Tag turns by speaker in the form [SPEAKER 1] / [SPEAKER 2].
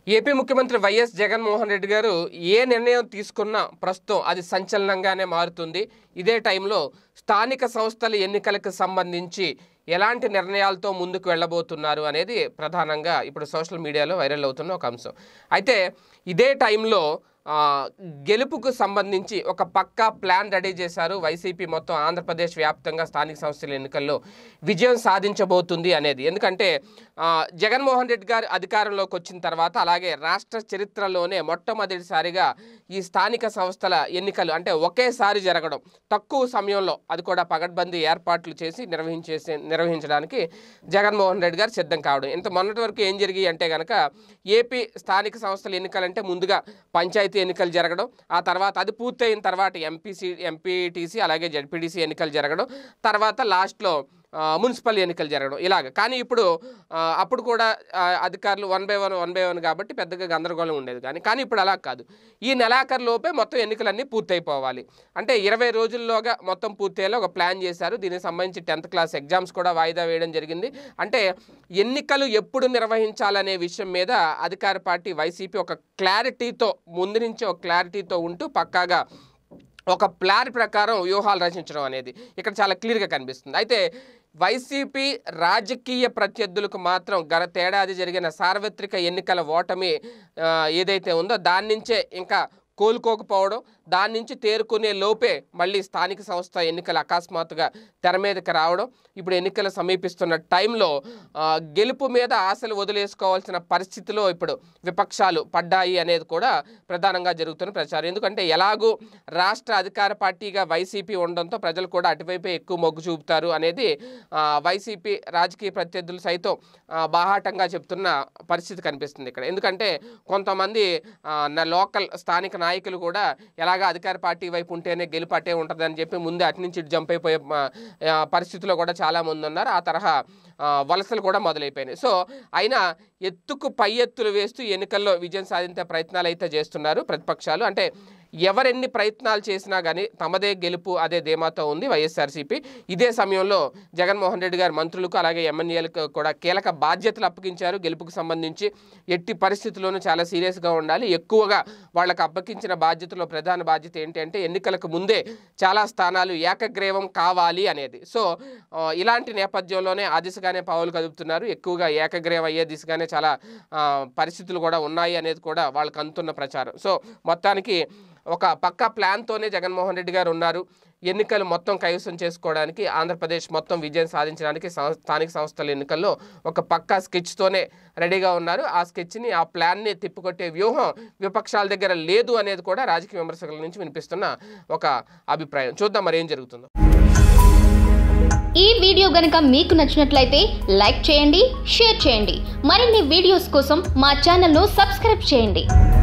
[SPEAKER 1] AP ముఖ్యమంత్రి YS Jaganmohan Reddy గారు ఏ నిర్ణయం తీసుకున్నా ప్రస్తుతం అది సంచలనంగానే మారుతుంది ఇదే టైంలో స్థానిక సంస్థల ఎన్నికలకు సంబంధించి ఎలాంటి నిర్ణయాలతో ముందుకు వెళ్ళబోతున్నారు అనేది ప్రధానంగా ఇప్పుడు సోషల్ మీడియాలో వైరల్ అవుతున్న ఒక అంశం అయితే ఇదే టైంలో ఆ, గెలుపుకు సంబంధించి ఒక పక్కా ప్లాన్ రెడీ చేశారు వైసీపీ మొత్తం ఆంధ్రప్రదేశ్ వ్యాప్తంగా స్థానిక సంస్థల ఎన్నికల్లో విజయం సాధించబోతుంది అనేది ఎందుకంటే ఆ, జగన్మోహన్ రెడ్డి గారు అధికారంలోకి వచ్చిన తర్వాత అలాగే రాష్ట్ర చరిత్రలోనే మొట్టమొదటిసారిగా ఈ స్థానిక సంస్థల ఎన్నికలు అంటే ఒకేసారి జరగడం తక్కువ సమయంలో అది కూడా పగడ్బందీ ఏర్పాట్లు చేసి నిర్వహించేసి నిర్వహించడానికి జగన్మోహన్ రెడ్డి గారు సిద్ధం కావడం ఇంత మొన్నటి వరకు ఏం జరిగాయి అంటే కనుక ఏపీ స్థానిక సంస్థల ఎన్నికలంటే ముందుగా పంచాయతీ ఎన్నికలు జరగడం ఆ తర్వాత అది పూర్తయిన తర్వాత ఎంపీసీ ఎంపీటీసీ అలాగే జడ్పీటీసీ ఎన్నికలు జరగడం తర్వాత లాస్ట్లో ఆ, మున్సిపల్ ఎన్నికలు జరగడం ఇలాగ కానీ ఇప్పుడు ఆ, అప్పుడు కూడా ఆ, అధికారులు one by one one by one కాబట్టి పెద్దగా గందరగోళం ఉండేది కానీ కానీ ఇప్పుడు అలా కాదు ఈ నెలాఖరు లోపే మొత్తం ఎన్నికలన్నీ పూర్తయిపోవాలి అంటే ఇరవై రోజుల్లోగా మొత్తం పూర్తయ్యేలా ఒక ప్లాన్ చేశారు దీనికి సంబంధించి టెన్త్ క్లాస్ ఎగ్జామ్స్ కూడా వాయిదా వేయడం జరిగింది అంటే ఎన్నికలు ఎప్పుడు నిర్వహించాలనే విషయం మీద అధికార పార్టీ వైసీపీ ఒక క్లారిటీతో ముందు నుంచి ఒక క్లారిటీతో ఉంటూ పక్కాగా ఒక ప్లాన్ ప్రకారం వ్యూహాలు రచించడం అనేది ఇక్కడ చాలా క్లియర్గా కనిపిస్తుంది అయితే వైసీపీ రాజకీయ ప్రత్యర్థులకు మాత్రం గత ఏడాది జరిగిన సార్వత్రిక ఎన్నికల ఓటమి ఆ, ఏదైతే ఉందో దాని నుంచే ఇంకా కోలుకోకపోవడం దాని నుంచి తేరుకునే లోపే మళ్ళీ స్థానిక సంస్థ ఎన్నికలు అకస్మాత్తుగా తెర మీదకి రావడం ఇప్పుడు ఎన్నికలు సమీపిస్తున్న టైంలో ఆ, గెలుపు మీద ఆశలు వదిలేసుకోవాల్సిన పరిస్థితిలో ఇప్పుడు విపక్షాలు పడ్డాయి అనేది కూడా ప్రధానంగా జరుగుతున్న ప్రచారం ఎందుకంటే ఎలాగూ రాష్ట్ర అధికార పార్టీగా వైసీపీ ఉండడంతో ప్రజలు కూడా అటువైపే ఎక్కువ మొగ్గు చూపుతారు అనేది ఆ, వైసీపీ రాజకీయ ప్రత్యర్థులు సైతం ఆ, బాహాటంగా చెప్తున్న పరిస్థితి కనిపిస్తుంది ఇక్కడ ఎందుకంటే కొంతమంది ఆ, నా లోకల్ స్థానిక నాయకులు కూడా ఎలాగ అధికార పార్టీ వైపు ఉంటేనే గెలుపు అట్టే ఉంటుందని చెప్పి ముందే అటు నుంచి ఇటు జంప్ అయిపోయే ఆ, ఆ, పరిస్థితిలో కూడా చాలా మంది ఉన్నారు ఆ తరహా ఆ, వలసలు కూడా మొదలైపోయినాయి సో అయినా ఎత్తుకు పై ఎత్తులు వేస్తూ ఎన్నికల్లో విజయం సాధించే ప్రయత్నాలు అయితే చేస్తున్నారు ప్రతిపక్షాలు అంటే ఎవరెన్ని ప్రయత్నాలు చేసినా కానీ తమదే గెలుపు అదే ధీమాతో ఉంది వైఎస్ఆర్సీపీ ఇదే సమయంలో జగన్మోహన్ రెడ్డి గారు మంత్రులకు అలాగే ఎమ్మెల్యేలకు కూడా కీలక బాధ్యతలు అప్పగించారు గెలుపుకు సంబంధించి ఎట్టి పరిస్థితుల్లోనూ చాలా సీరియస్గా ఉండాలి ఎక్కువగా వాళ్ళకి అప్పగించిన బాధ్యతలో ప్రధాన బాధ్యత ఏంటి అంటే ఎన్నికలకు ముందే చాలా స్థానాలు ఏకగ్రీవం కావాలి అనేది సో ఆ, ఇలాంటి నేపథ్యంలోనే ఆ దిశగానే పావులు కదుపుతున్నారు ఎక్కువగా ఏకగ్రీవం అయ్యే దిశగానే చాలా ఆ, పరిస్థితులు కూడా ఉన్నాయి అనేది కూడా వాళ్ళకి అందుతున్న ప్రచారం సో మొత్తానికి ఒక పక్క ప్లాన్తోనే జగన్మోహన్ రెడ్డి గారు ఉన్నారు ఎన్నికలు మొత్తం కైవసం చేసుకోవడానికి ఆంధ్రప్రదేశ్ మొత్తం విజయం సాధించడానికి సం- స్థానిక సంస్థల ఎన్నికల్లో ఒక పక్కా స్కెచ్తోనే రెడీగా ఉన్నారు ఆ స్కెచ్ని ఆ ప్లాన్ని తిప్పుకొట్టే వ్యూహం విపక్షాల దగ్గర లేదు అనేది కూడా రాజకీయ విమర్శకుల నుంచి వినిపిస్తున్న ఒక అభిప్రాయం చూద్దాం మరి ఏం జరుగుతుందో
[SPEAKER 2] ఈ వీడియో గనుక మీకు నచ్చినట్లయితే లైక్ చేయండి షేర్ చేయండి మరిన్ని వీడియోస్ కోసం మా ఛానల్ను సబ్స్క్రైబ్ చేయండి